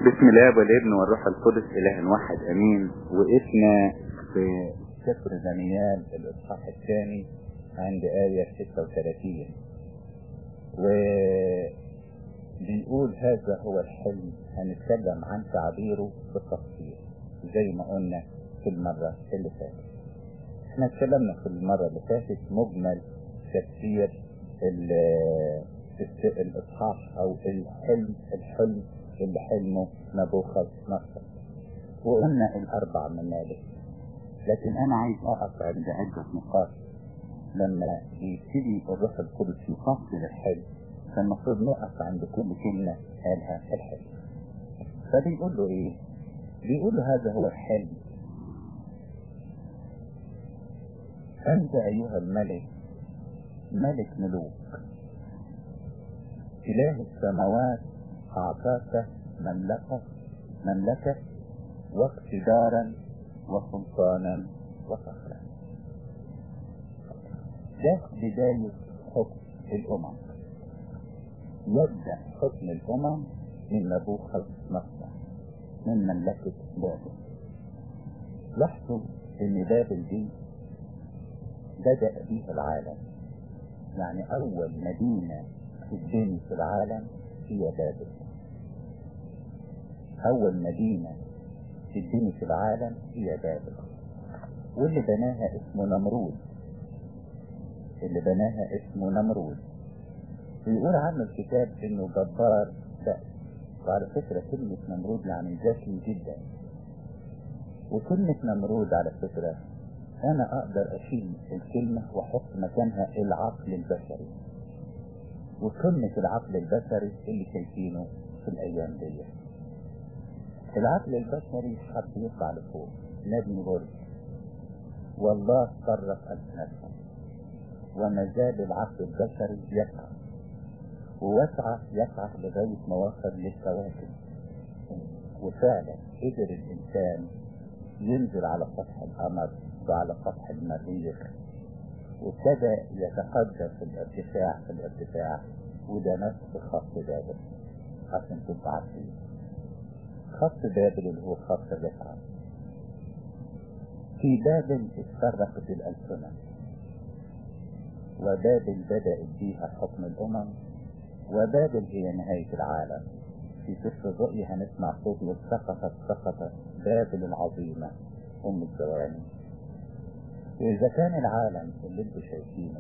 بسم الله والابن والروح القدس اله واحد امين وقفنا في سفر دانيال الاصحاح الثاني عند آية 36 وبيقول هذا هو الحلم هنتكلم عن تعبيره بتفصيل زي ما قلنا في المرة اللي فاتت احنا اتكلمنا في المرة اللي فاتت مجمل تفسير الاصحاح او الحلم الحلم اللي حلمه نبوخذ نصر وقلنا الاربع ممالك لكن انا عايز اقف عند عدة نقاط لما يبتدي الروح القدس يفصل الحلم فالمفروض نقف عند كل كلمة قالها الحلم فبيقول له ايه بيقول له هذا هو الحلم انت ايها الملك ملك ملوك اله السماوات اعطاك مملكة مملكة واقتدارا وسلطانا وفخرا ده بداية حكم الامم يبدأ حكم الامم من نبوخذ نصر من مملكة بابل لاحظوا ان بابل دي بدأ بيها العالم يعني اول مدينة تتبني في العالم هي بابل اول مدينة تتبني في العالم هي بابل واللي بناها اسمه نمرود اللي بناها اسمه نمرود بيقول عنه الكتاب انه جبار بأس وعلى فكرة كلمة نمرود يعني ذكي جدا وكلمة نمرود على فكرة انا اقدر اشيل الكلمة واحط مكانها العقل البشري وكلمة العقل البشري اللي شايفينه في الايام دي العقل البشري حب يطلع لفوق نبني برج والله صرف ألسنتهم وما زال العقل البشري يسعى ووسعى يسعى لغاية ما وصل للكواكب وفعلا قدر الإنسان ينزل على سطح القمر وعلى سطح المريخ وابتدى يتقدم في الارتفاع في الارتفاع وده نفس خط بابل عشان تبقى عارفين خط بابل اللي هو خط الرفعة في بابل اتفرقت الألسنة وبابل بدأت فيها حكم الأمم وبابل هي نهاية العالم في سفر الرؤيا هنسمع صوت سقطت سقطت بابل العظيمة أم الزواني وإذا كان العالم اللي انتوا شايفينه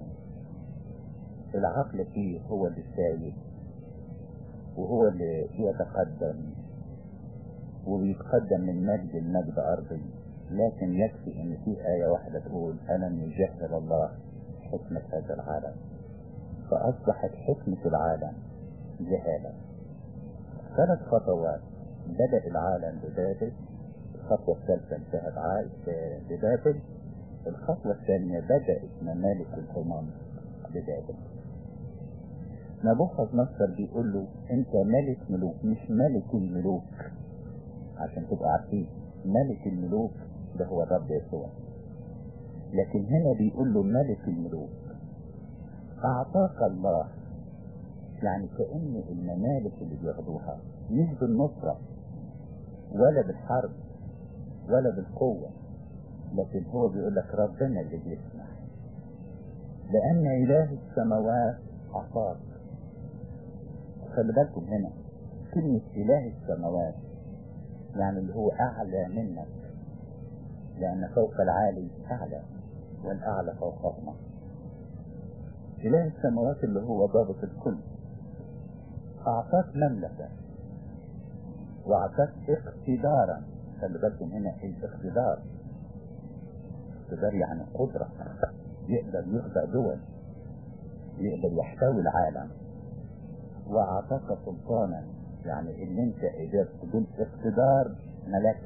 العقل فيه هو اللي سايد وهو اللي بيتقدم وبيتقدم من مجد المجد أرضي لكن يكفي ان في آية واحدة تقول ألم يجهل الله حكمة هذا العالم فأصبحت حكمة العالم جهالة ثلاث خطوات بدأ العالم ببابل الخطوة الثالثة انتهت ببابل الخطوة الثانية بدأت ممالك الأمم ببابل نبوخذ نصر بيقول له انت ملك ملوك مش ملك الملوك عشان تبقى عارفين ملك الملوك ده هو الرب يسوع لكن هنا بيقول له ملك الملوك اعطاك الله يعني كأن الممالك اللي بياخدوها مش بالنصرة ولا بالحرب ولا بالقوة لكن هو بيقول لك ربنا اللي بيسمح لأن إله السماوات عطاك خلي بالكم هنا كلمة إله السماوات يعني اللي هو أعلى منك لأن فوق العالي أعلى والأعلى فوقهما إله السماوات اللي هو ضابط الكل أعطاك مملكة وأعطاك اقتدارا خلي بالكم هنا الاقتدار اقتدار يعني قدرة يقدر يخضع دول يقدر يحتوي العالم وأعطاك سلطانا يعني ان انت قدرت بالاقتدار ملكت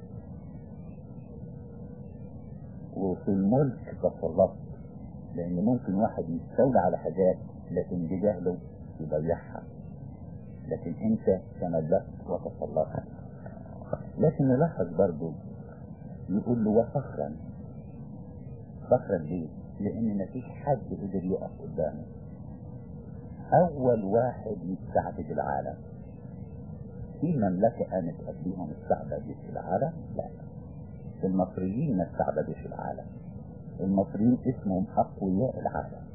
وفي الملك تسلطت لان ممكن واحد يستولى على حاجات لكن بجهله يضيعها لكن انت تملكت وتسلطت لكن نلاحظ برضو يقول له وفخرا فخرا ليه لان مفيش حد قدر يقف قدامه اول واحد يستعبد العالم في مملكة قامت قبليهم استعبدت في العالم؟ لا المصريين ما استعبدوش العالم المصريين اسمهم أقوياء العالم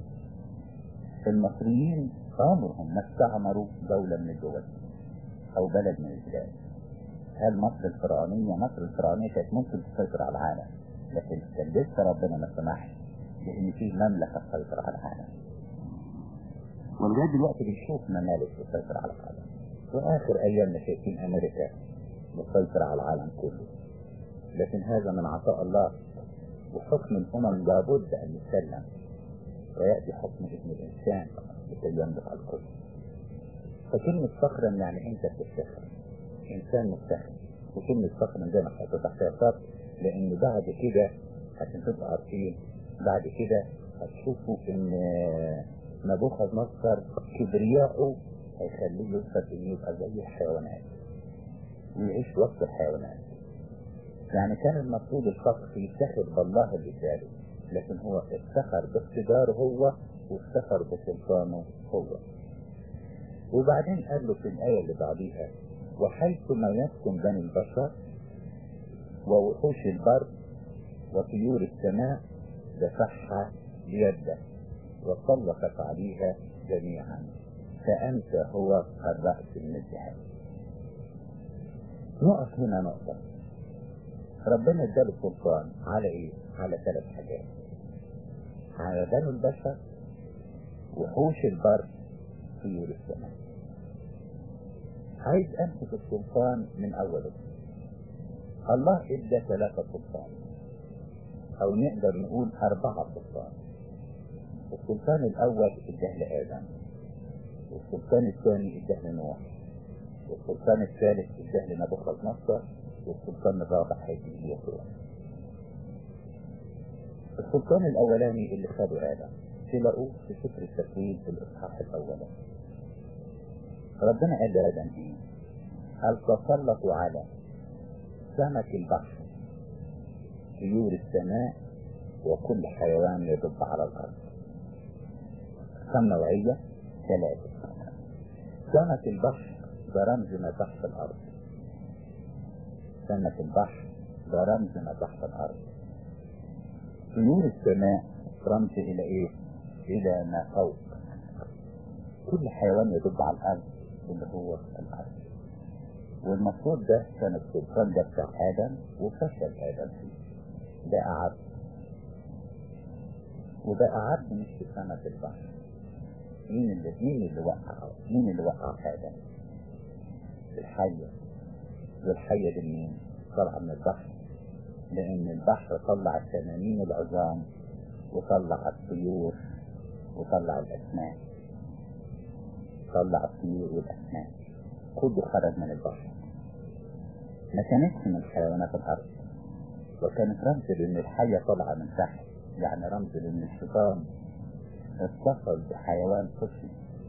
المصريين عمرهم ما استعمروا دولة من الدول أو بلد من البلاد هل مصر الفرعونية مصر الفرعونية كانت ممكن تسيطر على العالم لكن كان لسه ربنا ما سمحش لأن في مملكة تسيطر على العالم ولغاية دلوقتي بنشوف ممالك تسيطر على العالم وآخر أيامنا شايفين أمريكا مسيطرة على العالم كله لكن هذا من عطاء الله وحكم الأمم لابد أن يسلم ويأتي حكم ابن الإنسان لكي يملك على الكل فكلمة فخرا يعني أنت بتفتخر إنسان مفتخر وكلمة فخرا زي ما حطيت تحتها شرط لأن بعد كده عشان تبقى عارفين بعد كده هتشوفوا إن نبوخذ نصر كبرياءه هيخليه يوصل إنه يبقى زي الحيوانات ويعيش وسط الحيوانات يعني كان المفروض الفخر يفتخر بالله اللي اداله لكن هو افتخر باقتداره هو وافتخر بسلطانه هو وبعدين قال له في الآية اللي بعديها وحيثما يسكن بني البشر ووحوش البر وطيور السماء دفعها بيده وسلطت عليها جميعا فأنت هو الرأس من الذهب نقف هنا نقطة ربنا اداله سلطان على ايه؟ على ثلاث حاجات على بني البشر وحوش البر طيور السماء عايز امسك السلطان من اوله الله ادى ثلاثة سلطان او نقدر نقول اربعة سلطان السلطان الاول اداه لادم والسلطان الثاني اداه لنوح والسلطان الثالث اداه لنبوخذ نصر والسلطان الرابع هيجي يسوع السلطان الاولاني اللي خده ادم تلاقوه في سفر التكوين في الاصحاح الاولاني ربنا قال لادم ايه هل تسلطوا على سمك البحر طيور السماء وكل حيوان يدب على الارض كم نوعية ثلاثة سمك البحر ده رمز ما تحت الارض سمك البحر ده رمز ما تحت الارض طيور السماء رمز الى ايه الى ما فوق كل حيوان يدب على الارض اللي هو الارض والمفروض ده كان السلطان ده بتاع ادم وفشل ادم فيه ده اعد وده اعد مش في سمك البحر مين اللي مين اللي وقع مين اللي وقع ادم الحية والحية دي منين طالعة من البحر لان البحر طلع التنانين العظام وطلع الطيور وطلع الاسماك طلع الطيور والاسماك كله خرج من البحر ما كانتش من حيوانات الارض وكانت رمز لان الحية طالعة من تحت يعني رمز لان الشيطان اتصل بحيوان طفل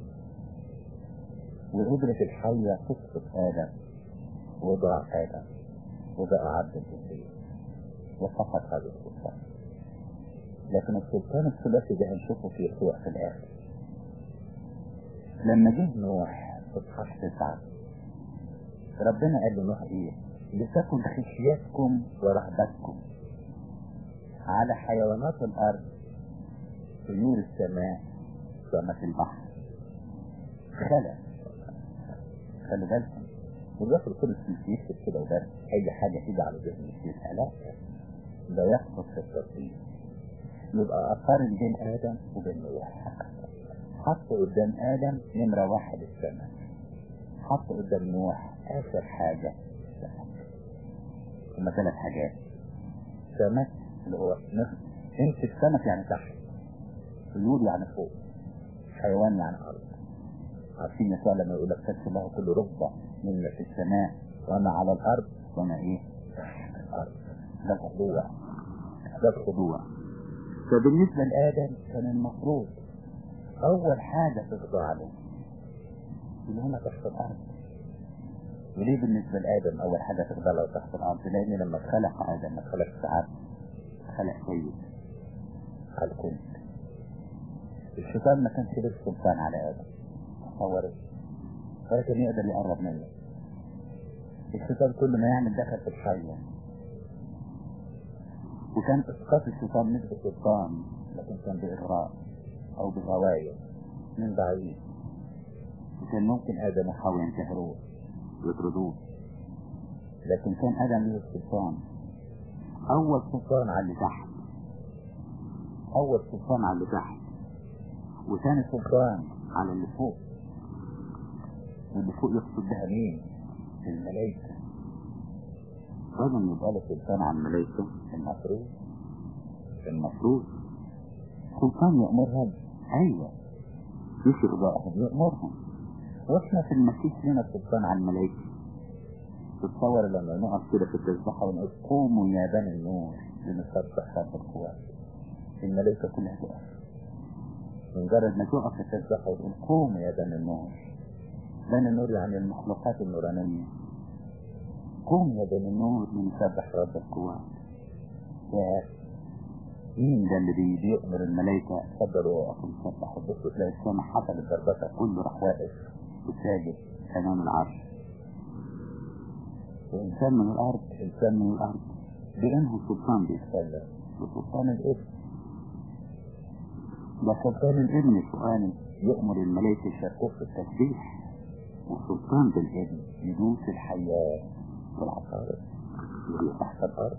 وقدرة الحية تسقط آدم وضع آدم وبقى عبد الجبريل وفقط هذا السلطان لكن السلطان الثلاثي ده هنشوفه في يسوع في الآخر لما جه نوح في اصحاح تسعة ربنا قال لنوح ايه لتكن خشيتكم ورهبتكم على حيوانات الارض طيور السماء سمك البحر خلق خلي بالكم والرسول القدس مش يكتب كده وبس اي حاجه تيجي على ذهن الشيخ لا ده يحفظ في الترتيب يبقى اقارن بين ادم وبين نوح حط قدام ادم نمره واحد السمك حط قدام نوح اخر حاجه السمك هما ثلاث حاجات سمك اللي هو نفس امسك سمك يعني تحت طيور يعني فوق حيوان يعني ارض عارفين يسوع لما يقول لك تكفي له كل ركبه مما في السماء وما على الارض وما ايه تحت الارض ده الخضوع ده الخضوع فبالنسبه لادم كان المفروض اول حاجه تخضع له اللي هنا تحت الارض وليه بالنسبه لادم اول حاجه تخضع له تحت الارض لان لما خلق ادم ما خلقش عبد خلق سيد على الكل الشيطان ما كانش له سلطان على ادم تصور ولا كان يقدر يقرب منه الشيطان كل ما يعمل دخل في الحية وكان اسقاط الشيطان مش بسلطان لكن كان بإغراء أو بغواية من بعيد وكان ممكن آدم وحواء ينتهروه ويطردوه لكن كان آدم له السلطان أول سلطان على اللي تحت أول سلطان على اللي تحت وثاني سلطان على اللي فوق واللي فوق يقصد بها مين؟ الملائكة بدل يبقى له سلطان على الملائكة المفروض المفروض سلطان يأمرهم أيوة مش يرضاهم يأمرهم واحنا في المسيح لنا سلطان على الملائكة تتصور لما نقف كده في التسبحة ونقول قوموا يا بني النور لنسبح رب القوات الملائكة كلها تقف مجرد ما تقف في التسبحة وتقول قوموا يا بني النور بني النور يعني المخلوقات النورانية قوم يا بني النور لنسبح رب القوات يا مين ده اللي بي- بيأمر الملائكة اتفضلوا وقفوا نسبح وبصوا تلاقي السماء حصلت ضربتها كله راح واقف وساجد أمام العرش وإنسان من الأرض إنسان من الأرض بأنه سلطان بيتكلم بسلطان الابن ده سلطان الابن سؤال يؤمر الملائكة يشاركوه في التسبيح وسلطان بالابن يدوس الحياة والعقارب اللي تحت الأرض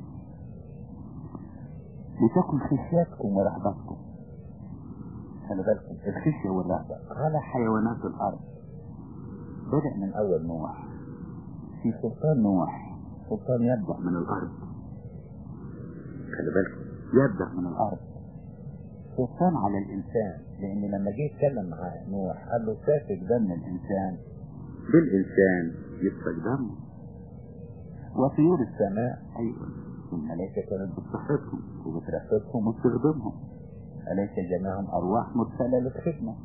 لتكن خشيتكم ورهبتكم خلي بالكم الخشية والرهبة على حيوانات الأرض بدأ من أول نوح في سلطان نوح سلطان يبدأ من الأرض خلي بالكم يبدأ من الأرض سلطان على الإنسان لأن لما جه يتكلم مع نوح قال له سافك دم الإنسان بالإنسان يسفك دمه وطيور السماء أيضا الملائكة كانت بتصحبهم وبترفقهم وبتخدمهم أليس جميعهم أرواح مرسلة للخدمة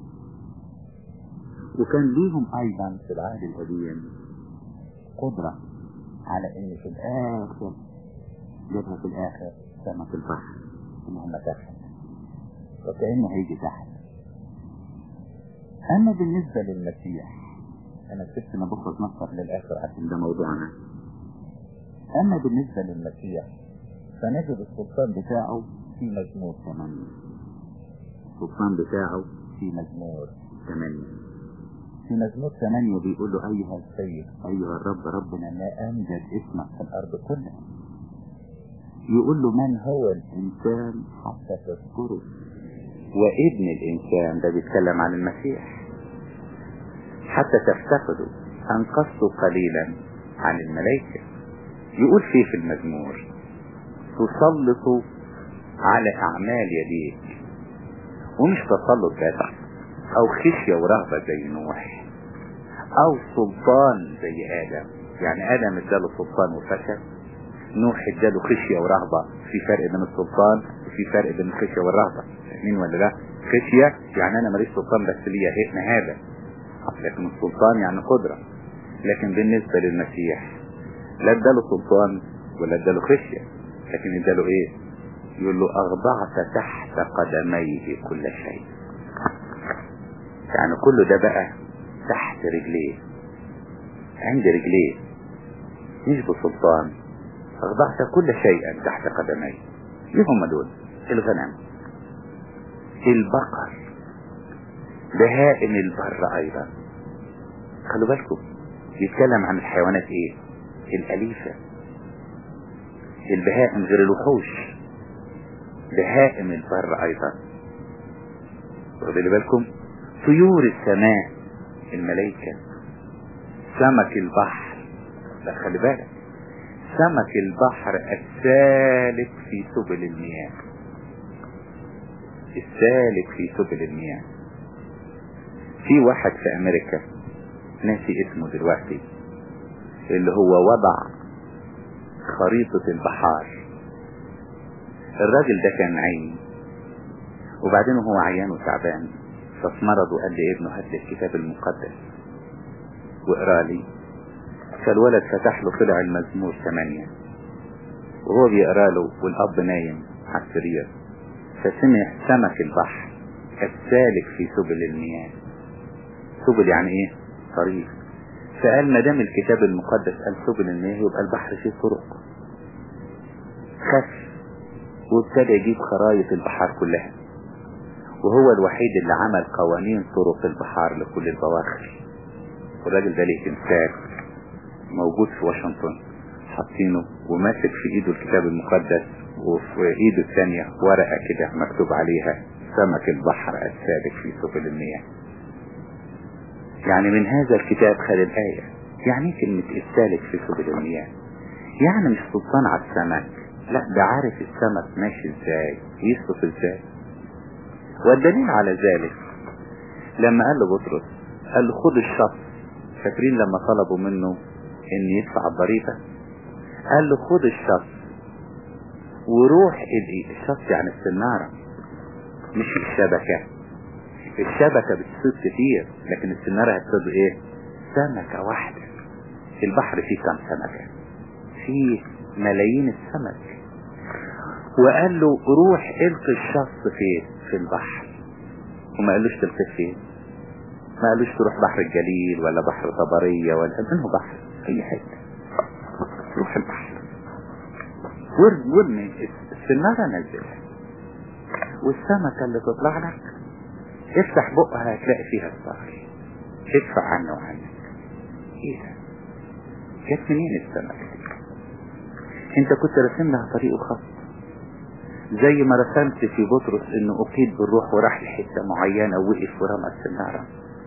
وكان ليهم أيضا في العهد القديم قدرة على إن في الآخر جابها في الآخر سمك البحر اللي هم تحت وكأنه هيجي تحت أما بالنسبة للمسيح أنا سبت نبص نصر للآخر عشان ده موضوعنا أما بالنسبة للمسيح فنجد السلطان بتاعه في مزمور ثمانية السلطان بتاعه في مزمور ثمانية في مزمور ثمانية بيقول له أيها السيد أيها الرب ربنا ما أمجد اسمك في الأرض كلها يقول له من هو الإنسان حتى تذكره وابن الإنسان ده بيتكلم عن المسيح حتى تفتقدوا أنقذت قليلا عن الملائكة يقول فيه في المزمور تسلط على أعمال يديك ومش تسلط بس أو خشية ورهبة زي نوح أو سلطان زي آدم يعني آدم اداله سلطان وفشل نوح اداله خشية ورهبة في فرق بين السلطان وفي فرق بين الخشية والرهبة مين ولا لا خشية يعني أنا ماليش سلطان بس ليا هي هذا لكن السلطان يعني قدرة لكن بالنسبة للمسيح لا اداله سلطان ولا اداله خشية لكن اداله ايه يقول له اخضعت تحت قدميه كل شيء يعني كل ده بقى تحت رجليه عند رجليه مش بسلطان اخضعت كل شيء تحت قدميه ايه هم دول الغنم البقر بهائم البر ايضا خلوا بالكم يتكلم عن الحيوانات ايه الاليفة البهائم غير الوحوش بهائم البر ايضا واخدوا بالكم طيور السماء الملائكة سمك البحر لا خلي بالك سمك البحر السالك في سبل المياه السالك في سبل المياه في واحد في امريكا ناسي اسمه دلوقتي اللي هو وضع خريطة البحار الراجل ده كان عين وبعدين هو عيان وتعبان فاتمرض وقال لي ابنه هات لي الكتاب المقدس واقرا لي فالولد فتح له طلع المزمور ثمانية وهو بيقرا له والاب نايم على السرير فسمع سمك البحر السالك في سبل المياه سبل يعني ايه طريق فقال ما دام الكتاب المقدس قال سبل المياه يبقى البحر فيه طرق خف وابتدى يجيب خرايط البحار كلها وهو الوحيد اللي عمل قوانين طرق البحار لكل البواخر والراجل ده ليه تمثال موجود في واشنطن حاطينه وماسك في ايده الكتاب المقدس وفي ايده الثانية ورقة كده مكتوب عليها سمك البحر السابق في سبل المياه يعني من هذا الكتاب خد الآية يعني كلمة السالك في سبل المياه يعني مش سلطان على السمك لا ده عارف السمك ماشي ازاي يسلك ازاي والدليل على ذلك لما قال له بطرس قال له خد الشط فاكرين لما طلبوا منه ان يدفع الضريبة قال له خد الشط وروح الشط يعني السنارة مش الشبكة الشبكة بتصيد كتير لكن السنارة هتصيد ايه سمكة واحدة البحر فيه كم سمكة فيه ملايين السمك وقال له روح القي الشخص فين في البحر وما قالوش تلقي فين ما قالوش تروح بحر الجليل ولا بحر طبرية ولا منه بحر اي حتة روح البحر ورمي السنارة نزلها والسمكة اللي تطلع لك افتح بقها هتلاقي فيها الصخر ادفع عنه وعنك ايه ده جت منين السمكة دي انت كنت راسم لها طريق خاص زي ما رسمت في بطرس انه اقيد بالروح وراح لحتة معينة ووقف ورمى السنارة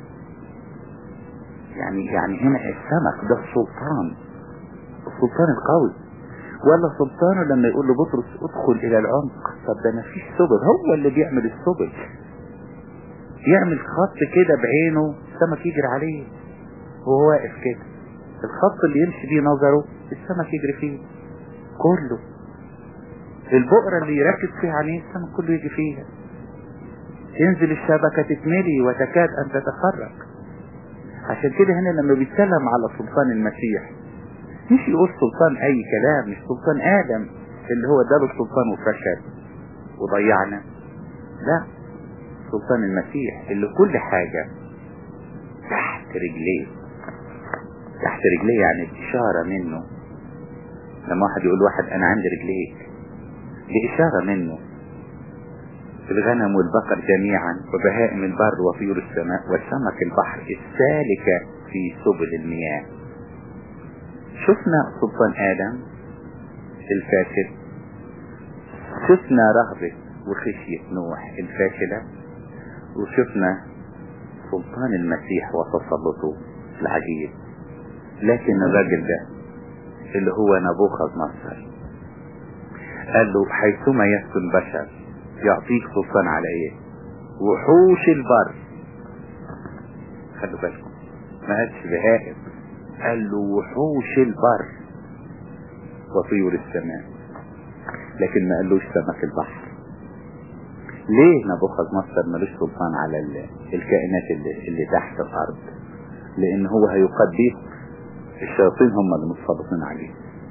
يعني يعني هنا السمك ده السلطان السلطان القوي ولا سلطانه لما يقول لبطرس ادخل الى العمق طب ده مفيش سبل هو اللي بيعمل السبل يعمل خط كده بعينه السمك يجري عليه وهو واقف كده الخط اللي يمشي بيه نظره السمك يجري فيه كله البقرة اللي يركز فيها عليه السمك كله يجي فيها تنزل الشبكة تتملي وتكاد أن تتخرج عشان كده هنا لما بيتكلم على سلطان المسيح مش يقول سلطان أي كلام مش سلطان آدم اللي هو ده السلطان وفشل وضيعنا لا سلطان المسيح اللي كل حاجة تحت رجليه تحت رجليه يعني بإشارة منه لما واحد يقول واحد أنا عندي رجليك بإشارة منه الغنم والبقر جميعا وبهائم البر وطيور السماء وسمك البحر السالكة في سبل المياه شفنا سلطان آدم الفاشل شفنا رغبة وخشية نوح الفاشلة وشفنا سلطان المسيح وتسلطه العجيب لكن الراجل ده اللي هو نبوخذ نصر قال له حيثما يسكن بشر يعطيك سلطان على ايه وحوش البر خلوا بالكم ما قالش بهائم قال له وحوش البر وطيور السماء لكن ما قالوش سمك البحر ليه نبوخذ نصر ملوش سلطان على الكائنات اللي, اللي تحت الارض لان هو هيقاد بيه الشياطين هم اللي متسلطين عليه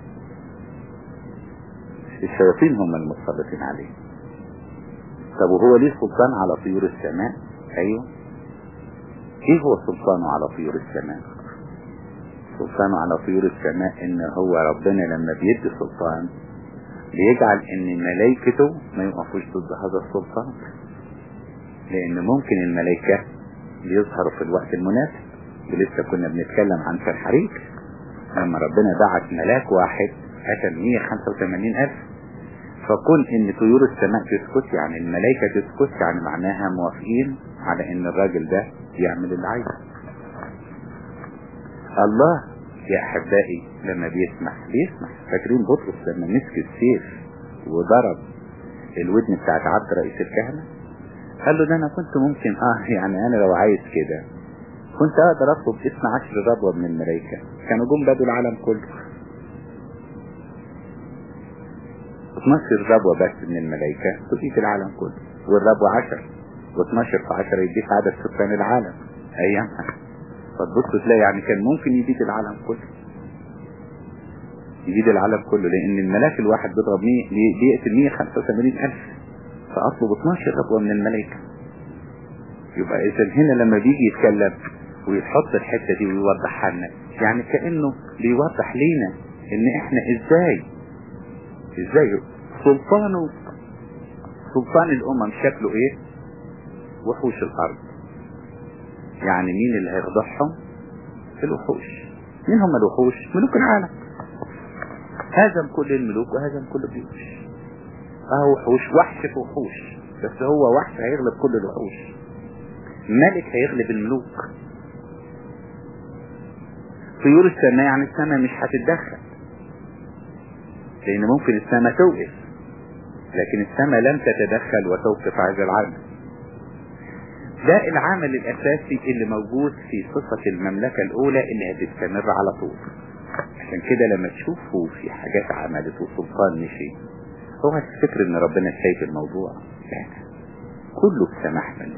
الشياطين هم المتسلطين عليه طب وهو ليه سلطان على طيور السماء ايوه ايه هو سلطانه على طيور السماء سلطانه على طيور السماء ان هو ربنا لما بيدي سلطان بيجعل ان ملائكته ما يقفوش ضد هذا السلطان لان ممكن الملائكة بيظهروا في الوقت المناسب ولسه كنا بنتكلم عن فرحريك لما ربنا بعت ملاك واحد قتل 185 ألف فكون ان طيور السماء تسكت يعني الملائكة تسكت يعني معناها موافقين على ان الراجل ده يعمل اللي عايزه الله يا احبائي لما بيسمح بيسمح فاكرين بطرس لما مسك السيف وضرب الودن بتاعت عبد رئيس الكهنة قال له ده انا كنت ممكن اه يعني انا لو عايز كده كنت اقدر اطلب اسم عشر ربوة من الملائكة كانوا جم بدوا العالم كله 12 ربوة بس من الملائكة تضيف العالم كله والربوة 10 و12 في 10 يديك عدد سكان العالم ايامها فتبص تلاقي يعني كان ممكن يزيد العالم كله يزيد العالم كله لان الملاك الواحد بيضرب 100 بيقتل 185 الف فاطلب 12 ربوة من الملائكة يبقى اذا هنا لما بيجي يتكلم ويحط الحتة دي ويوضحها لنا يعني كأنه بيوضح لينا ان احنا ازاي ازاي سلطانه سلطان الامم شكله ايه وحوش الارض يعني مين اللي هيخضعهم الوحوش مين هم الوحوش ملوك العالم هزم كل الملوك وهزم كل الجيوش اهو وحوش وحش في وحوش بس هو وحش هيغلب كل الوحوش ملك هيغلب الملوك طيور السماء يعني السماء مش هتتدخل لان ممكن السماء توقف لكن السماء لم تتدخل وتوقف هذا العمل ده العمل الاساسي اللي موجود في صفة المملكة الاولى اللي هتستمر على طول عشان كده لما تشوفوا في حاجات عملت وسلطان مشي هو هتفتكر ان ربنا شايف الموضوع لا كله بسماح منه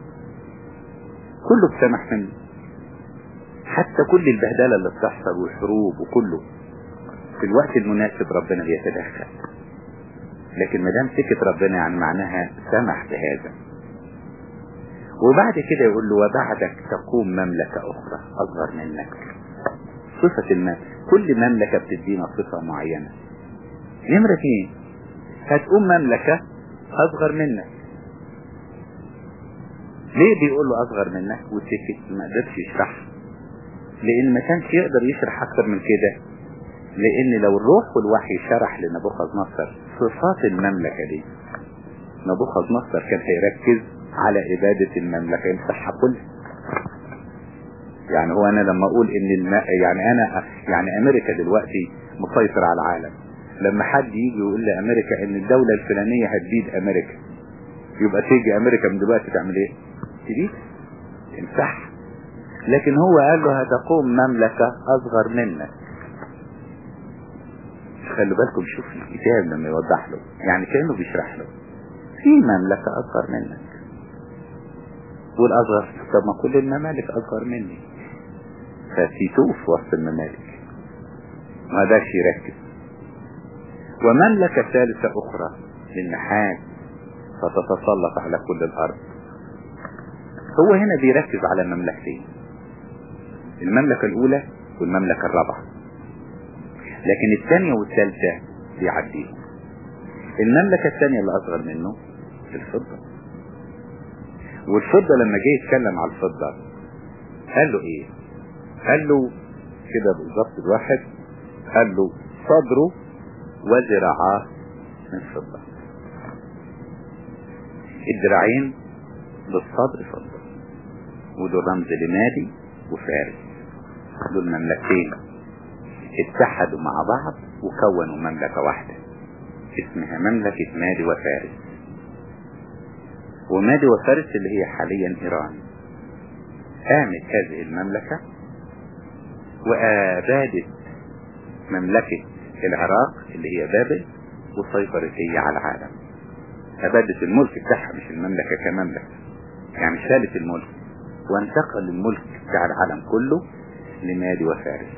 كله بسماح منه حتى كل البهدلة اللي بتحصل والحروب وكله في الوقت المناسب ربنا بيتدخل لكن ما دام سكت ربنا يعني معناها سمح بهذا وبعد كده يقول له وبعدك تقوم مملكة أخرى أصغر منك صفة المال كل مملكة بتدينا صفة معينة نمرة اثنين هتقوم مملكة أصغر منك ليه بيقول له أصغر منك وسكت ما قدرش يشرح لأن ما كانش يقدر يشرح أكتر من كده لأن لو الروح والوحي شرح لنبوخذ نصر صفات المملكة دي نبوخذ نصر كان هيركز على عبادة المملكة يمسحها كلها يعني هو انا لما اقول ان الم... يعني انا يعني امريكا دلوقتي مسيطر على العالم لما حد يجي يقول لامريكا ان الدولة الفلانية هتبيد امريكا يبقى تيجي امريكا من دلوقتي تعمل ايه تبيد تمسحها لكن هو قال له هتقوم مملكة اصغر منك خلوا بالكم شوف الكتاب لما يوضح له يعني كأنه بيشرح له في مملكة اصغر منك والاصغر طب ما كل الممالك اصغر مني ففي توف وسط الممالك ما قدرش يركز ومملكة ثالثة أخرى للنحاس فتتسلط على كل الأرض هو هنا بيركز على مملكتين المملكة الأولى والمملكة الرابعة لكن الثانية والثالثة بيعديهم المملكة الثانية اللي أصغر منه الفضة والفضة لما جه يتكلم على الفضة قال له ايه قال له كده بالظبط الواحد قال له صدره وذراعاه من فضة الذراعين للصدر فضة ودول رمز لمادي وفارس دول مملكتين اتحدوا مع بعض وكونوا مملكة واحدة اسمها مملكة مادي وفارس ومادي وفارس اللي هي حاليا ايران قامت هذه المملكة وابادت مملكة العراق اللي هي بابل وسيطرت هي على العالم ابادت الملك بتاعها مش المملكة كمملكة يعني شالت الملك وانتقل الملك بتاع العالم كله لمادي وفارس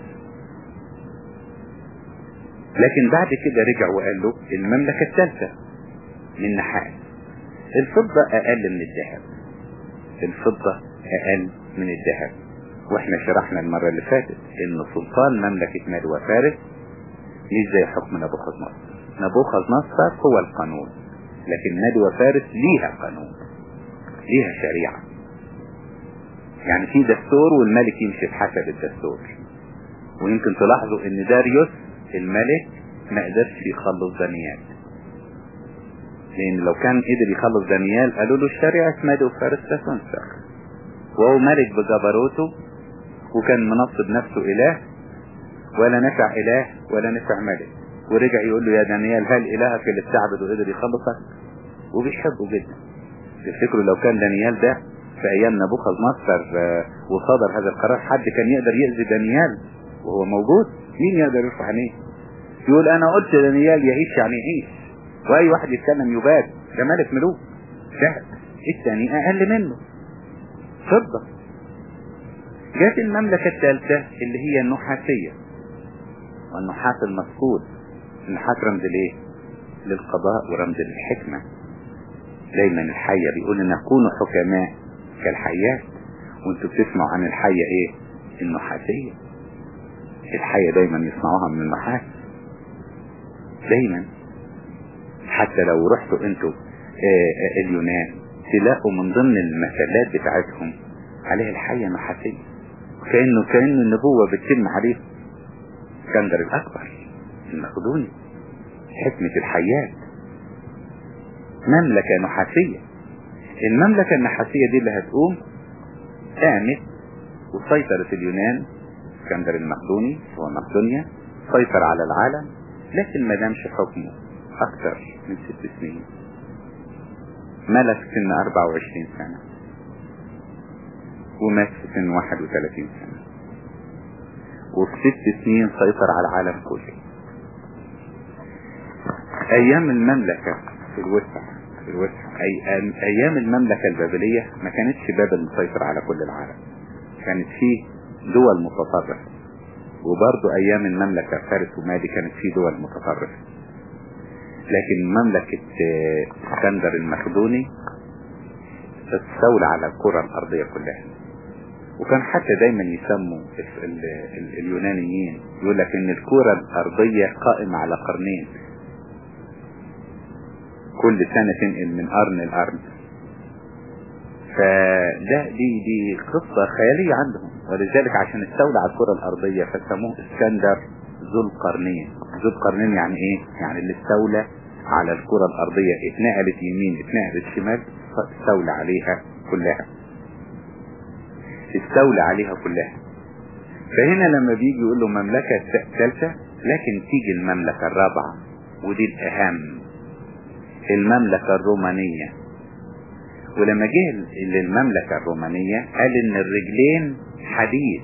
لكن بعد كده رجع وقال له المملكة الثالثة من نحاس الفضة اقل من الذهب الفضة اقل من الذهب واحنا شرحنا المرة اللي فاتت ان سلطان مملكة مال وفارس مش زي حكم نبوخذ نصر نبوخذ نصر هو القانون لكن مال وفارس ليها قانون ليها شريعة يعني في دستور والملك يمشي بحسب الدستور ويمكن تلاحظوا ان داريوس الملك ما قدرش يخلص دانيال لان لو كان قدر يخلص دانيال قالوا له الشريعة اسمها وفارس لا تنسخ وهو ملك بجبروته وكان منصب نفسه اله ولا نفع اله ولا نفع ملك ورجع يقول له يا دانيال هل الهك اللي استعبد وقدر يخلصك وبيحبه جدا تفتكروا لو كان دانيال ده في ايام نبوخذ نصر وصدر هذا القرار حد كان يقدر يأذي دانيال وهو موجود مين يقدر يرفع عينيه يقول انا قلت دانيال يعيش يعني يعيش واي واحد يتكلم يباد ده ملك ملوك ذهب الثاني اقل منه فضة جات المملكة الثالثة اللي هي النحاسية والنحاس المفقود النحاس رمز ليه للقضاء ورمز للحكمة دايما الحية بيقول نكون حكماء كالحيات وانتوا بتسمعوا عن الحية ايه النحاسية الحية دايما يصنعوها من النحاس دايما حتى لو رحتوا انتوا آه اليونان تلاقوا من ضمن المثلات بتاعتهم عليها الحية نحاسية كأنه كأن النبوة بتتم عليه اسكندر الأكبر المقدوني حكمة الحيات مملكة نحاسية المملكة النحاسية دي اللي هتقوم قامت وسيطرت اليونان اسكندر المقدوني هو مقدونيا سيطر على العالم لكن ما دامش حكمه اكتر من ست سنين ملك سن 24 سنة ومات في سن 31 سنة وفي ست سنين سيطر على العالم كله ايام المملكة في الوسع في الوسع أي ايام المملكة البابلية ما كانتش بابل مسيطر على كل العالم كانت فيه دول متطرفة وبرضه ايام المملكة فارس ومادي كانت فيه دول متطرفة لكن مملكة اسكندر المقدوني تستولى على الكرة الارضية كلها وكان حتى دايما يسموا ال ال ال اليونانيين يقول لك ان الكرة الارضية قائمة على قرنين كل سنة تنقل من قرن لقرن فده دي دي قصة خيالية عندهم ولذلك عشان استولى على الكرة الارضية فسموه اسكندر ذو القرنين ذو القرنين يعني ايه يعني اللي استولى على الكرة الارضية اتنقلت يمين اتنقلت شمال استولى عليها كلها استولى عليها كلها فهنا لما بيجي يقول له مملكة ثالثة لكن تيجي المملكة الرابعة ودي الاهم المملكة الرومانية ولما جه للمملكة الرومانية قال ان الرجلين حديد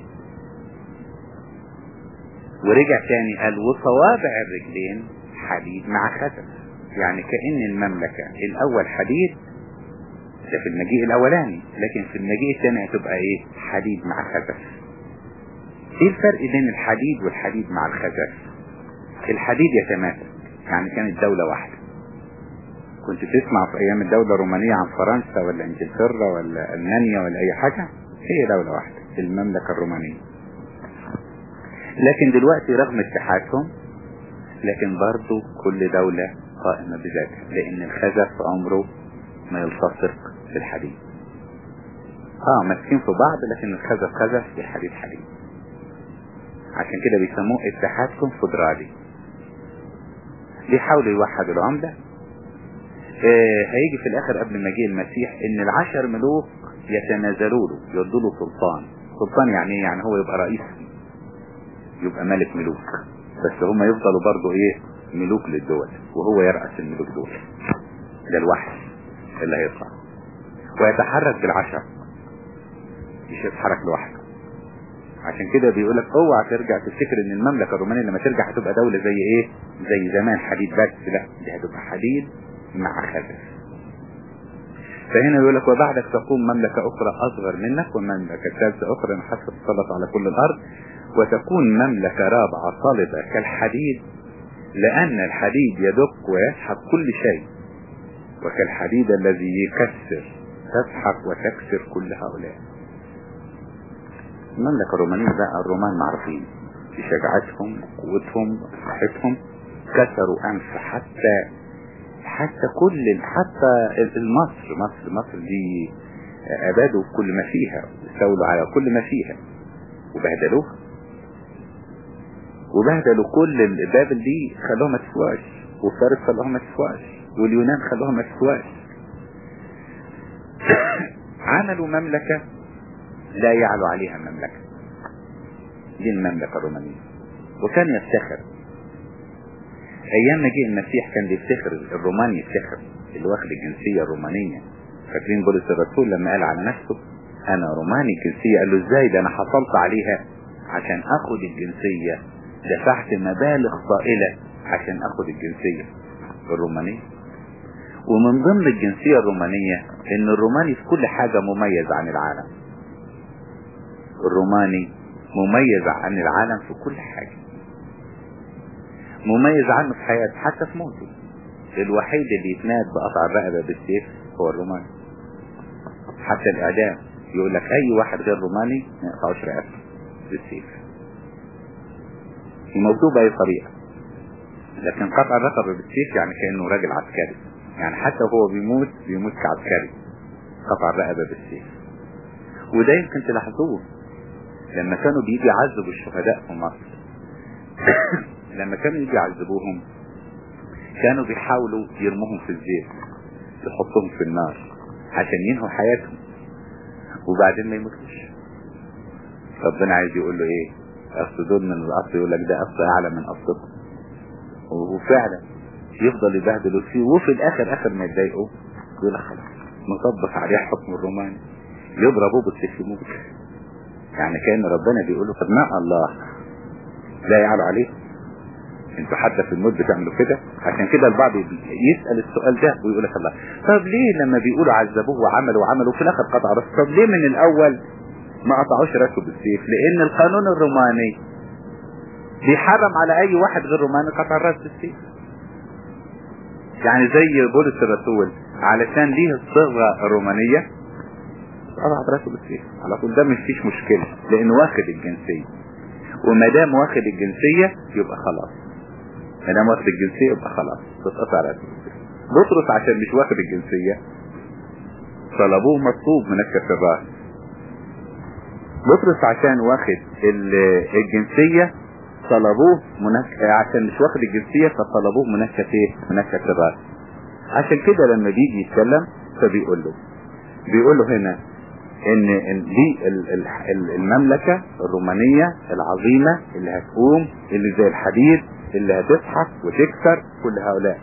ورجع تاني قال وصوابع الرجلين حديد مع خزف يعني كأن المملكة الاول حديد ده في المجيء الاولاني لكن في المجيء الثاني هتبقى ايه حديد مع خزف ايه الفرق بين الحديد والحديد مع الخزف الحديد يتماسك يعني كانت دولة واحدة كنت تسمع في ايام الدولة الرومانية عن فرنسا ولا انجلترا ولا المانيا ولا اي حاجة هي دولة واحدة المملكة الرومانية لكن دلوقتي رغم اتحادهم لكن برضو كل دولة قائمة بذاتها لان الخزف عمره ما يلتصق بالحديد اه ماسكين في بعض لكن الخزف خزف والحديد حديد عشان كده بيسموه اتحاد كونفدرالي بيحاولوا يوحدوا العملة آه هيجي في الاخر قبل ما جه المسيح ان العشر ملوك يتنازلوا له يردوا له سلطان سلطان يعني ايه يعني هو يبقى رئيس يبقى ملك ملوك بس هم يفضلوا برضو ايه ملوك للدول وهو يرأس الملوك دول ده الوحش اللي هيطلع ويتحرك بالعشر مش يتحرك لوحده عشان كده بيقول لك اوعى ترجع تفتكر ان المملكة الرومانية لما ترجع هتبقى دولة زي ايه زي زمان حديد بس لا دي هتبقى حديد مع خزف فهنا يقول لك وبعدك تقوم مملكة اخرى اصغر منك ومملكة ثالثة اخرى حسب تسلط على كل الارض وتكون مملكة رابعة صلبة كالحديد لان الحديد يدق ويسحب كل شيء وكالحديد الذي يكسر تسحق وتكسر كل هؤلاء المملكة الرومانية بقى الرومان معروفين بشجاعتهم وقوتهم وصحتهم كسروا أنف حتى حتى كل حتى المصر مصر مصر دي أبادوا كل ما فيها واستولوا على كل ما فيها وبهدلوها وبهدلوا كل بابل دي خلوها ما تسواش وفارس خلوها ما تسواش واليونان خلوها ما تسواش عملوا مملكة لا يعلو عليها مملكة دي المملكة الرومانية وكان يفتخر ايام ما جه المسيح كان بيفتخر الروماني يفتخر اللي واخد الجنسية الرومانية فاكرين بولس الرسول لما قال على نفسه انا روماني الجنسية قال له ازاي ده انا حصلت عليها عشان اخد الجنسية دفعت مبالغ طائلة عشان اخد الجنسية الرومانية ومن ضمن الجنسية الرومانية ان الروماني في كل حاجة مميز عن العالم الروماني مميز عن العالم في كل حاجة مميز عنه في حياته حتى في موته الوحيد اللي يتناد بقطع الرقبة بالسيف هو الروماني حتى الاعدام يقول لك اي واحد غير روماني ما يقطعوش رقبته بالسيف الموضوع بأي طريقة لكن قطع الرقبة بالسيف يعني كأنه راجل عسكري يعني حتى وهو بيموت بيموت كعسكري قطع الرقبة بالسيف وده يمكن تلاحظوه لما كانوا بيجي يعذبوا الشهداء في مصر لما كانوا يجي يعذبوهم كانوا بيحاولوا يرموهم في الزيت يحطوهم في النار عشان ينهوا حياتهم وبعدين ما يموتوش ربنا عايز يقول له ايه اصل دول من الاصل يقول لك ده اصل اعلى من اصلكم وفعلا يفضل يبهدلوا فيه وفي الاخر اخر ما يتضايقوا يقول لك خلاص نطبق عليه حكم الروماني يضربوه بالسيف يموت يعني كان ربنا بيقول له ابناء الله لا يعلو عليه انتوا حتى في الموت بتعملوا كده عشان كده البعض يسأل السؤال ده ويقول لك الله طب ليه لما بيقولوا عذبوه وعملوا وعملوا في الاخر قطع راسه طب ليه من الاول ما قطعوش راسه بالسيف لان القانون الروماني بيحرم على اي واحد غير روماني قطع الراس بالسيف يعني زي بولس الرسول علشان ليه الصغة الرومانية قطع راسه بالسيف على طول ده مش فيش مشكلة لانه واخد الجنسية وما دام واخد الجنسية يبقى خلاص ما دام واخد الجنسية يبقى خلاص تتقطع راسه بالسيف بطرس عشان مش واخد الجنسية طلبوه مطلوب منكة الراس بطرس عشان واخد الجنسية طلبوه منك... عشان مش واخد الجنسية فطلبوه منكة ايه منكة الراس عشان كده لما بيجي يتكلم فبيقول له بيقول له هنا ان إن دي المملكة الرومانية العظيمة اللي هتقوم اللي زي الحديد اللي هتضحك وتكسر كل هؤلاء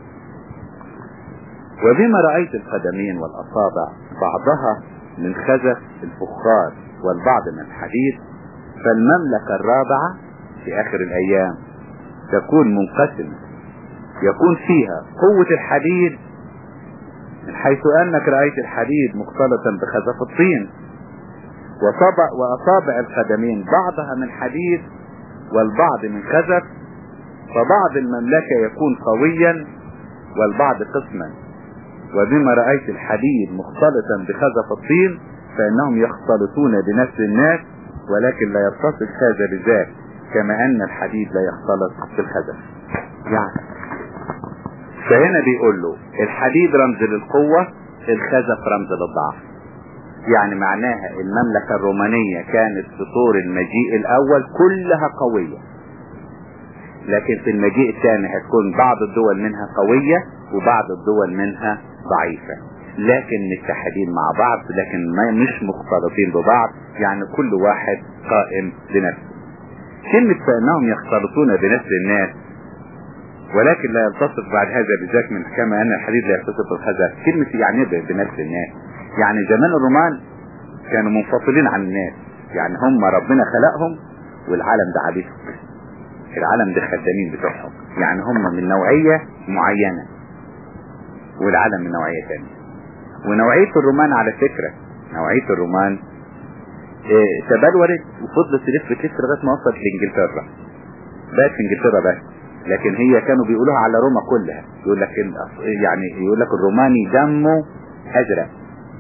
وبما رأيت القدمين والأصابع بعضها من خزف الفخار والبعض من الحديد فالمملكة الرابعة في آخر الأيام تكون منقسمة يكون فيها قوة الحديد من حيث أنك رأيت الحديد مختلطا بخزف الطين وصبع وأصابع القدمين بعضها من حديد والبعض من خزف فبعض المملكة يكون قويا والبعض قسما وبما رأيت الحديد مختلطا بخزف الطين فإنهم يختلطون بنسل الناس ولكن لا يتصل هذا بذاك كما أن الحديد لا يختلط بالخزف يعني فهنا بيقول له الحديد رمز للقوة الخزف رمز للضعف يعني معناها المملكة الرومانية كانت في طور المجيء الأول كلها قوية لكن في المجيء الثاني هتكون بعض الدول منها قوية وبعض الدول منها ضعيفة لكن متحدين مع بعض لكن ما مش مختلطين ببعض يعني كل واحد قائم بنفسه كلمة فإنهم يختلطون بنسل الناس ولكن لا يلتصق بعد هذا بذاك من كما أن الحديد لا يلتصق بالخزف كلمة يعني بنسل الناس يعني زمان الرومان كانوا منفصلين عن الناس يعني هم ربنا خلقهم والعالم ده عبيد العالم ده خدامين بتوعهم يعني هم من نوعية معينة والعالم من نوعية ثانية ونوعية الرومان على فكرة نوعية الرومان إيه تبلورت وفضلت تلف تلف لغاية ما وصلت لانجلترا بقت في انجلترا بس لكن هي كانوا بيقولوها على روما كلها يقول لك يعني يقول لك الروماني دمه ازرق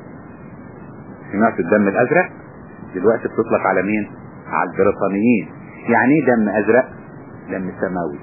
سمعت الدم الازرق دلوقتي بتطلق على مين على البريطانيين يعني ايه دم ازرق دم سماوي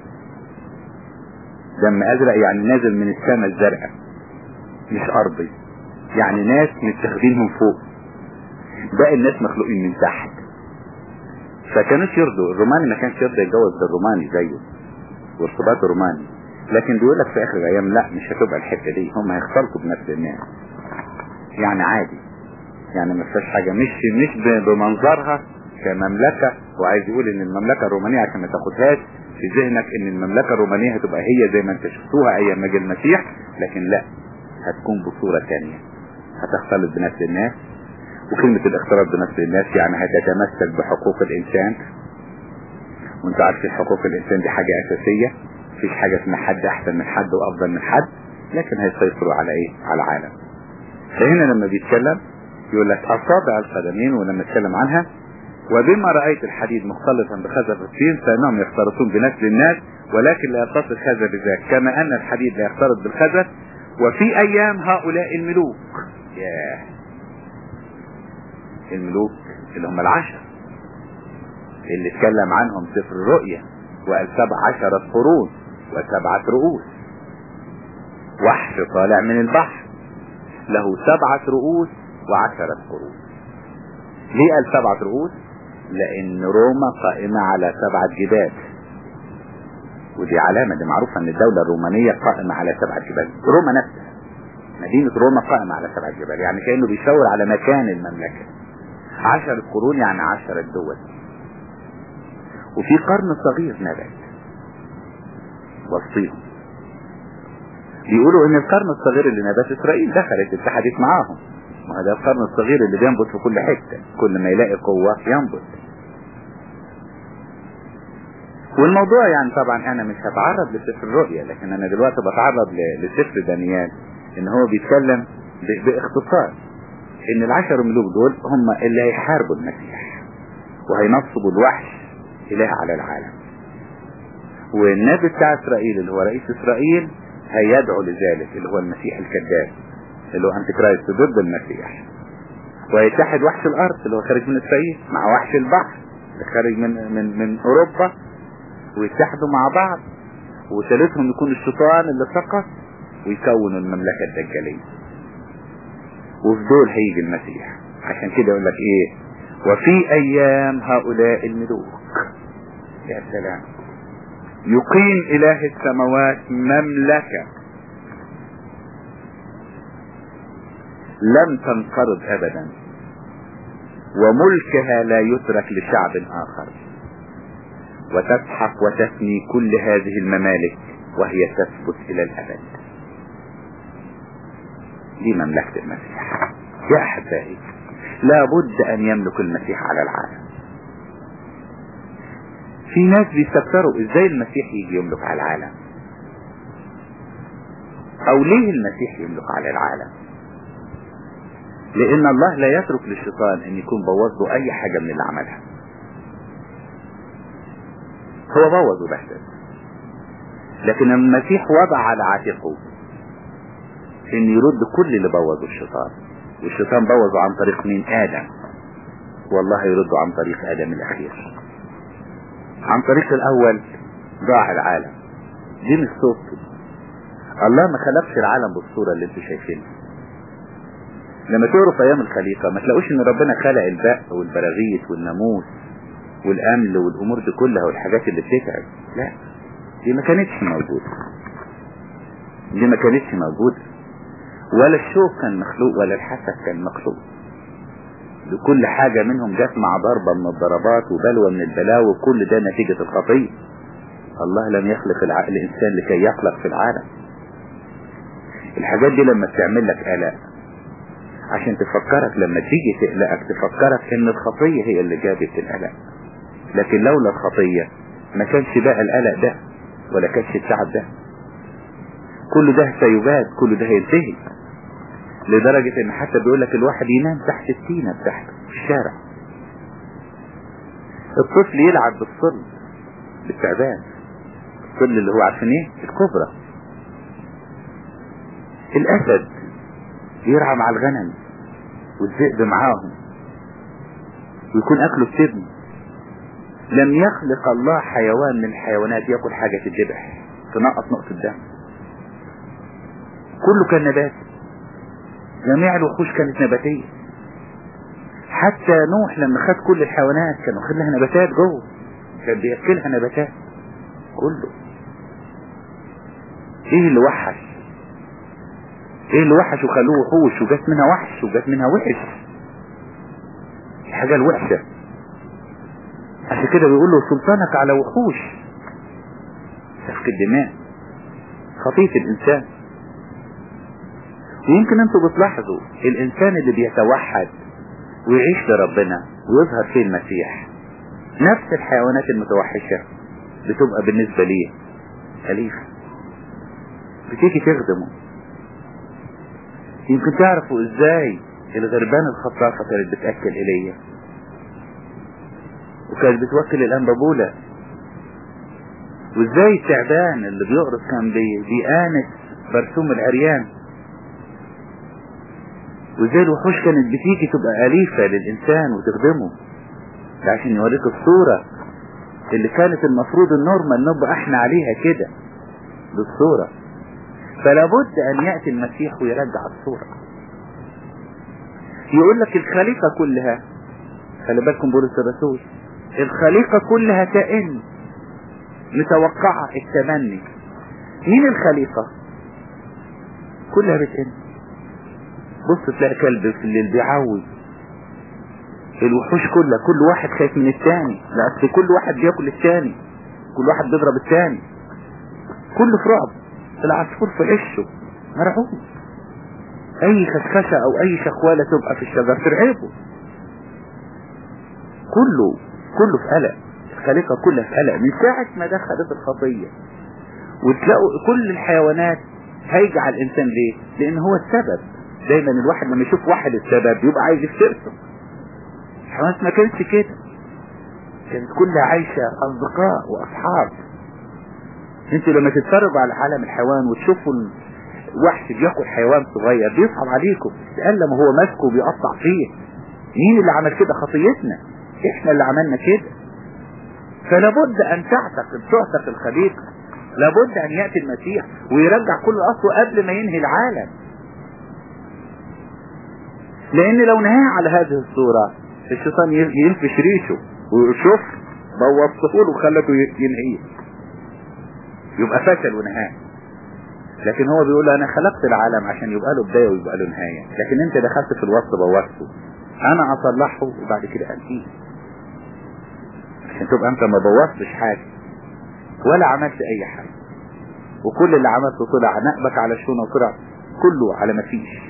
دم ازرق يعني نازل من السماء الزرقاء مش ارضي يعني ناس متاخدين من فوق باقي الناس مخلوقين من تحت فكانوش يرضوا الروماني ما كانش يرضى يتجوز بالروماني زيه وارتباط روماني لكن بيقول لك في اخر الايام لا مش هتبقى الحته دي هم هيختلطوا بنفس الناس يعني عادي يعني ما فيهاش حاجه مش مش بمنظرها كمملكه وعايز يقول ان المملكه الرومانيه عشان ما تاخدهاش في ذهنك ان المملكه الرومانيه هتبقى هي زي ما انت شفتوها ايام ما جه المسيح لكن لا هتكون بصوره ثانيه هتختلط بنفس الناس وكلمة الاختلاط بنفس الناس يعني هتتمسك بحقوق الانسان وانت عارفين حقوق الانسان دي حاجة اساسية مفيش حاجة اسمها حد احسن من حد وافضل من حد لكن هيسيطروا على ايه على العالم فهنا لما بيتكلم يقول لك اصابع القدمين ولما اتكلم عنها وبما رأيت الحديد مختلطا بخزف الطين فانهم يختلطون بنسل الناس ولكن لا يتصل هذا بذاك كما ان الحديد لا يختلط بالخزف وفي ايام هؤلاء الملوك ياه الملوك اللي هم العشر اللي اتكلم عنهم سفر الرؤيا وقال سبع عشرة قرون وسبعة رؤوس وحش طالع من البحر له سبعة رؤوس وعشرة قرون ليه قال سبعة رؤوس لان روما قائمة على سبعة جبال ودي علامة دي معروفة ان الدولة الرومانية قائمة على سبعة جبال روما نفسها مدينة روما قائمة على سبعة جبال يعني كأنه بيشاور على مكان المملكة عشر قرون يعني عشرة دول وفي قرن صغير نبات وسطيهم بيقولوا ان القرن الصغير اللي نبات اسرائيل دخلت اتحدت معاهم ما هذا القرن الصغير اللي بينبت في كل حتة كل ما يلاقي قوة ينبت والموضوع يعني طبعا انا مش هتعرض لسفر الرؤيا لكن انا دلوقتي بتعرض لسفر دانيال ان هو بيتكلم باختصار ان العشر ملوك دول هم اللي هيحاربوا المسيح وهينصبوا الوحش اله على العالم والنبي بتاع اسرائيل اللي هو رئيس اسرائيل هيدعو لذلك اللي هو المسيح الكذاب اللي هو انتي كرايست ضد المسيح ويتحد وحش الارض اللي هو خارج من اسرائيل مع وحش البحر اللي خارج من من من اوروبا ويتحدوا مع بعض وثالثهم يكون الشيطان اللي سقط ويكونوا المملكة الدجالية وفي دول هيجي المسيح عشان كده يقول لك ايه وفي ايام هؤلاء الملوك يا سلام يقيم اله السماوات مملكة لم تنقرض ابدا وملكها لا يترك لشعب اخر وتسحق وتفني كل هذه الممالك وهي تثبت الى الابد دي مملكة المسيح يا احبائي لابد ان يملك المسيح على العالم في ناس بيستكتروا ازاي المسيح يجي يملك على العالم او ليه المسيح يملك على العالم لان الله لا يترك للشيطان ان يكون بوظ له اي حاجة من اللي عملها هو بوظ وبهدل لكن المسيح وضع على عاتقه ان يرد كل اللي بوظه الشيطان والشيطان بوظه عن طريق مين ادم والله يرده عن طريق ادم الاخير عن طريق الاول ضاع العالم دي مش صورته الله ما خلقش العالم بالصورة اللي انتوا شايفينها لما تقروا في ايام الخليقة ما تلاقوش ان ربنا خلق البق والبراغيث والناموس والامل والامور دي كلها والحاجات اللي بتتعب لا دي ما كانتش موجودة دي ما كانتش موجودة ولا الشوك كان مخلوق ولا الحسد كان مخلوق لكل حاجة منهم جت مع ضربة من الضربات وبلوى من البلاوي وكل ده نتيجة الخطية الله لم يخلق الع... الإنسان لكي يخلق في العالم الحاجات دي لما تعمل لك قلق عشان تفكرك لما تيجي تقلقك تفكرك ان الخطية هي اللي جابت القلق لكن لولا الخطية ما كانش بقى القلق ده ولا كانش التعب ده كل ده سيبات كل ده هينتهي لدرجة ان حتى بيقول لك الواحد ينام تحت التينة بتاعته في الشارع الطفل يلعب بالصل بالتعبان الصل اللي هو عارفين ايه الكبرى الاسد يرعى مع الغنم والذئب معاهم ويكون اكله التبن لم يخلق الله حيوان من الحيوانات ياكل حاجة تذبح تنقص نقطة دم كله كان نباتي جميع الوحوش كانت نباتية حتى نوح لما خد كل الحيوانات كان واخد لها نباتات جوه كان بياكلها نباتات كله ايه اللي وحش ايه اللي وحش وخلوه وحوش وجات منها وحش وجات منها وحش الحاجة الوحشة عشان كده بيقول له سلطانك على وحوش سفك الدماء خطية الانسان ويمكن انتوا بتلاحظوا الانسان اللي بيتوحد ويعيش لربنا ويظهر فيه المسيح نفس الحيوانات المتوحشة بتبقى بالنسبة ليه أليفة بتيجي تخدمه يمكن تعرفوا ازاي الغربان الخطافة كانت بتأكل إليه وكانت بتوكل الأنبابولة وازاي التعبان اللي بيقرص كان بي... بيآنس برسوم العريان وازاي الوحوش كانت بتيجي تبقى أليفة للإنسان وتخدمه ده عشان يوريك الصورة اللي كانت المفروض النورمال نبقى احنا عليها كده بالصورة فلا بد ان يأتي المسيح ويرجع الصورة يقول لك الخليقة كلها خلي بالكم بولس الرسول الخليقة كلها تئن متوقعة التمني مين الخليقة كلها بتئن بص تلاقي كلب في الليل بيعوي الوحوش كلها كل واحد خايف من الثاني لأصل كل واحد بياكل الثاني كل واحد بيضرب الثاني كله في رعب العصفور في عشه مرعوب اي خشخشة او اي شخوالة تبقى في الشجر ترعبه كله كله في قلق الخليقة كلها في قلق من ساعة ما دخلت الخطية وتلاقوا كل الحيوانات هيجي على الانسان ليه لان هو السبب دايما الواحد لما يشوف واحد السبب يبقى عايز يفترسه الحيوانات ما كانتش كده كانت كلها عايشة اصدقاء واصحاب انتوا لما تتفرجوا على عالم الحيوان وتشوفوا وحش بياكل حيوان صغير بيصعب عليكم لأن ما هو ماسكه وبيقطع فيه مين اللي عمل كده خطيتنا احنا اللي عملنا كده فلابد ان تعتقد تعتق الخليقة لابد ان يأتي المسيح ويرجع كل اصله قبل ما ينهي العالم لان لو نهاه على هذه الصورة الشيطان ينفش ريشه ويشوف بوظته له وخلته ينهيه يبقى فشل ونهاية لكن هو بيقول انا خلقت العالم عشان يبقى له بداية ويبقى له نهاية لكن انت دخلت في الوسط بوظته انا اصلحه وبعد كده انهيه عشان تبقى انت ما بوظتش حاجة ولا عملت اي حاجة وكل اللي عملته طلع نقبك على شونه وطلع كله على ما فيش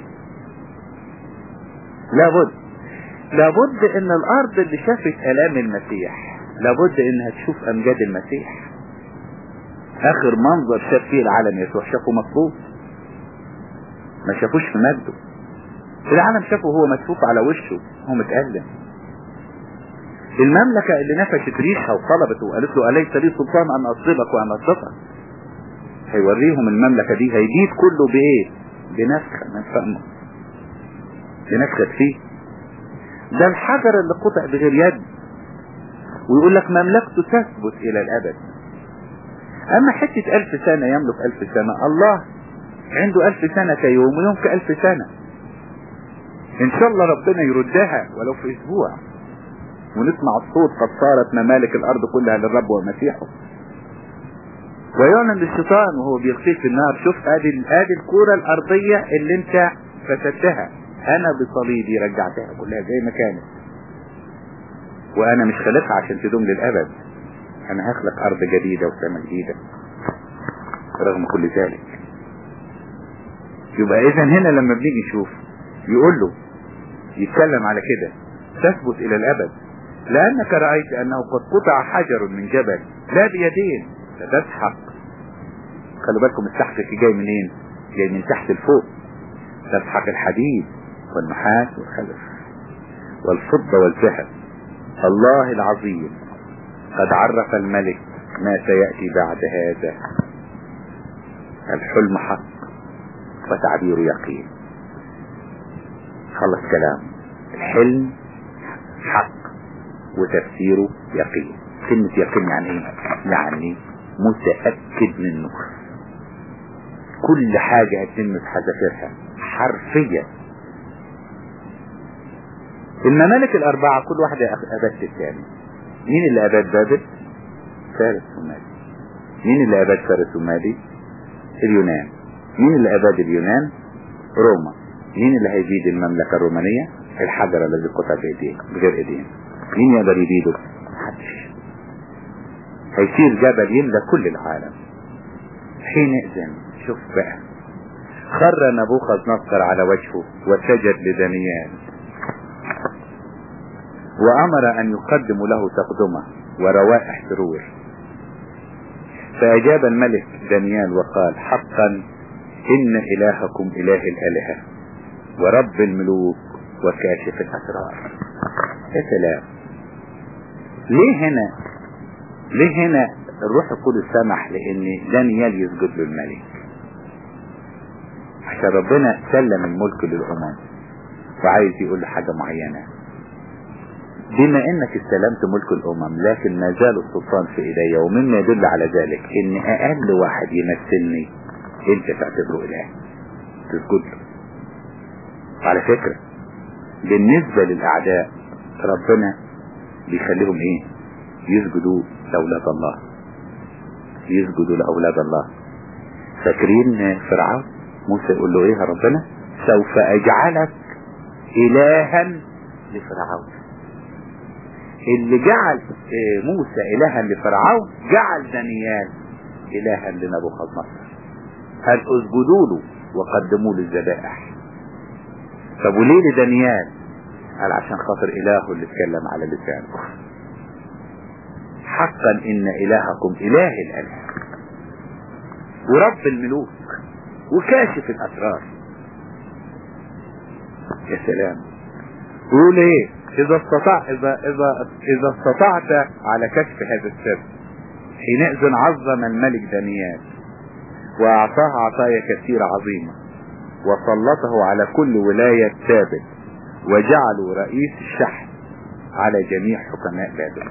لابد لابد ان الارض اللي شافت الام المسيح لابد انها تشوف امجاد المسيح اخر منظر شاف فيه العالم يسوع شافه مصلوب ما شافوش في مجده العالم شافه هو مسفوف على وشه هو متألم المملكة اللي نفشت ريحها وطلبت وقالت له أليس لي سلطان أن أصلبك وأن أصلبك هيوريهم المملكة دي هيجيب كله بإيه بنفخة من فمه بنفخة فيه ده الحجر اللي قطع بغير يد ويقول لك مملكته تثبت إلى الأبد أما حتة ألف سنة يملك ألف سنة الله عنده ألف سنة كيوم ويوم كألف سنة إن شاء الله ربنا يردها ولو في أسبوع ونسمع الصوت قد صارت ممالك الأرض كلها للرب ومسيحه ويعلن للشيطان وهو بيغسل في النار شوف ادي ادي الكرة الأرضية اللي انت فسدتها أنا بصليبي رجعتها كلها زي ما كانت وأنا مش خلقها عشان تدوم للأبد انا هخلق ارض جديدة وسماء جديدة رغم كل ذلك يبقى اذا هنا لما بنيجي نشوف يقول له يتكلم على كده تثبت الى الابد لانك رأيت انه قد قطع حجر من جبل لا بيدين فتسحق خلوا بالكم السحق جاي منين جاي من تحت لفوق تسحق الحديد والنحاس والخلف والفضة والذهب الله العظيم قد عرف الملك ما سيأتي بعد هذا الحلم حق وتعبير يقين خلص كلام الحلم حق وتفسيره يقين كلمة يقين يعني ايه يعني متأكد منه كل حاجة هتتم بحذافيرها حرفيا الممالك الأربعة كل واحدة أبد الثاني مين اللي أباد بابل فارس ومالي مين اللي أباد فارس ومالي اليونان مين اللي أباد اليونان روما مين اللي هيبيد المملكة الرومانية الحجر الذي قطع بإيديه بغير إيدين مين يقدر يبيده محدش هيصير جبل يملى كل العالم حينئذ شوف بقى خر نبوخذ نصر على وجهه وسجد لدانيال وأمر أن يقدموا له تقدمة وروائح سرور فأجاب الملك دانيال وقال حقا إن إلهكم إله الآلهة ورب الملوك وكاشف الأسرار يا سلام ليه هنا ليه هنا الروح القدس سمح لأن دانيال يسجد للملك عشان ربنا سلم الملك للأمم وعايز يقول له حاجة معينة بما انك استلمت ملك الامم لكن ما زال السلطان في ايدي ومما يدل على ذلك ان اقل واحد يمثلني انت تعتبره اله تسجد له على فكرة بالنسبة للاعداء ربنا بيخليهم ايه يسجدوا لاولاد الله يسجدوا لاولاد الله فاكرين فرعون موسى يقول له ايه يا ربنا سوف اجعلك الها لفرعون اللي جعل موسى الها لفرعون جعل دانيال الها لنبوخذ نصر هل اسجدوا له وقدموا له الذبائح طب وليه لدانيال قال عشان خاطر الهه اللي اتكلم على لسانه حقا ان الهكم اله الاله ورب الملوك وكاشف الاسرار يا سلام يقول ايه اذا استطاع اذا اذا اذا استطعت على كشف هذا السر حينئذ عظم الملك دانيال واعطاه عطايا كثيرة عظيمة وسلطه على كل ولاية ثابت وجعله رئيس الشحن على جميع حكماء بابل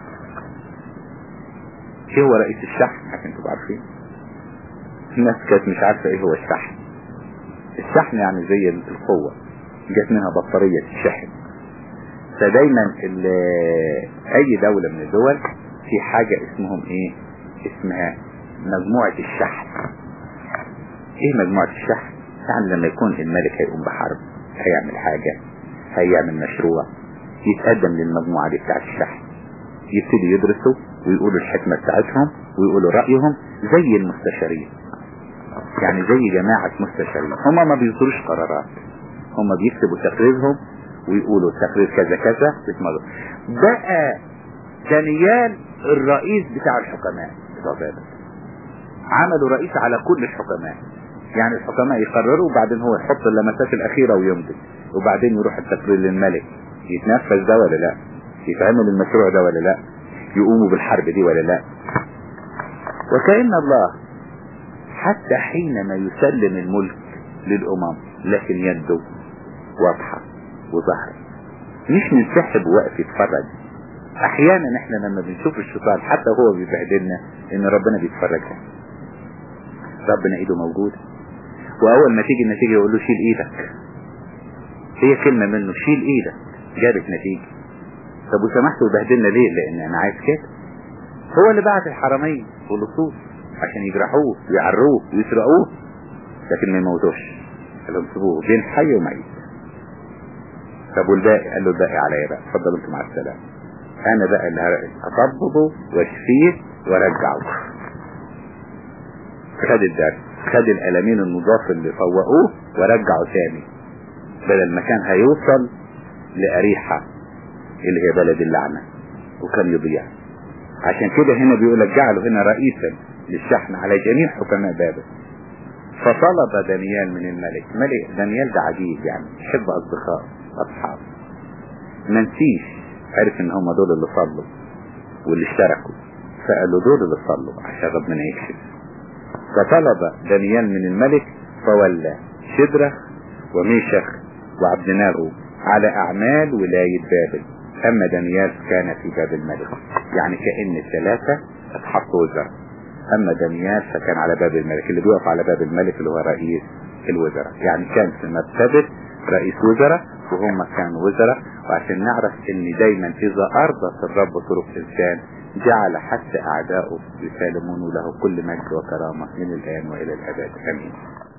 ايه هو رئيس الشحن عشان تبقوا عارفين الناس كانت مش عارفة ايه هو الشحن الشحن يعني زي القوة جت منها بطارية الشحن فدايما اي دولة من الدول في حاجة اسمهم ايه اسمها مجموعة الشحن ايه مجموعة الشحن يعني لما يكون الملك هيقوم بحرب هيعمل حاجة هيعمل مشروع يتقدم للمجموعة دي بتاعت الشحن يبتدي يدرسوا ويقولوا الحكمة بتاعتهم ويقولوا رأيهم زي المستشارين يعني زي جماعة مستشارين هما ما بيصدروش قرارات هما بيكتبوا تقريرهم ويقولوا التقرير كذا كذا يتمروا بقى دانيال الرئيس بتاع الحكماء بتوع بابل عملوا رئيس على كل الحكماء يعني الحكماء يقرروا وبعدين هو يحط اللمسات الأخيرة ويمضي وبعدين يروح التقرير للملك يتنفذ ده ولا لا يتعمل المشروع ده ولا لا يقوموا بالحرب دي ولا لا وكأن الله حتى حينما يسلم الملك للأمم لكن يده واضحة وظهر مش منسحب وقف يتفرج احيانا احنا لما بنشوف الشيطان حتى هو بيبهدلنا ان ربنا بيتفرجنا ربنا ايده موجودة واول ما تيجي النتيجة يقول له شيل ايدك هي كلمة منه شيل ايدك جابت نتيجة طب وسمحت وبهدلنا ليه لان انا عايز كده هو اللي بعت الحرامية واللصوص عشان يجرحوه ويعروه ويسرقوه لكن ما يموتوش قالوا سيبوه بين حي وميت طب والباقي قال له الباقي عليا بقى اتفضلوا انتوا مع السلامه انا بقى اللي اطببه واشفيه وارجعه خد الدرس خد الالمين النضاف اللي فوقوه ورجعه تاني بدل ما كان هيوصل لأريحة اللي هي بلد اللعنة وكان يضيع عشان كده هنا بيقول لك جعله هنا رئيسا للشحن على جميع حكماء بابل فطلب دانيال من الملك ملك دانيال ده عجيب يعني يحب اصدقائه اصحابه ما نسيش عرف ان هم دول اللي صلوا واللي اشتركوا فقال له دول اللي صلوا عشان ربنا يكشف فطلب دانيال من الملك فولى شدرخ وميشخ وعبد ناغو على اعمال ولاية بابل اما دانيال كان في باب الملك يعني كأن الثلاثة اتحطوا وزراء اما دانيال فكان على باب الملك اللي بيقف على باب الملك اللي هو رئيس الوزراء يعني كان في مرتبة رئيس وزراء وهم كانوا وزراء وعشان نعرف ان دايما اذا ارضت الرب طرق انسان جعل حتى اعداؤه يسالمون له كل مجد وكرامة من الان والى الابد امين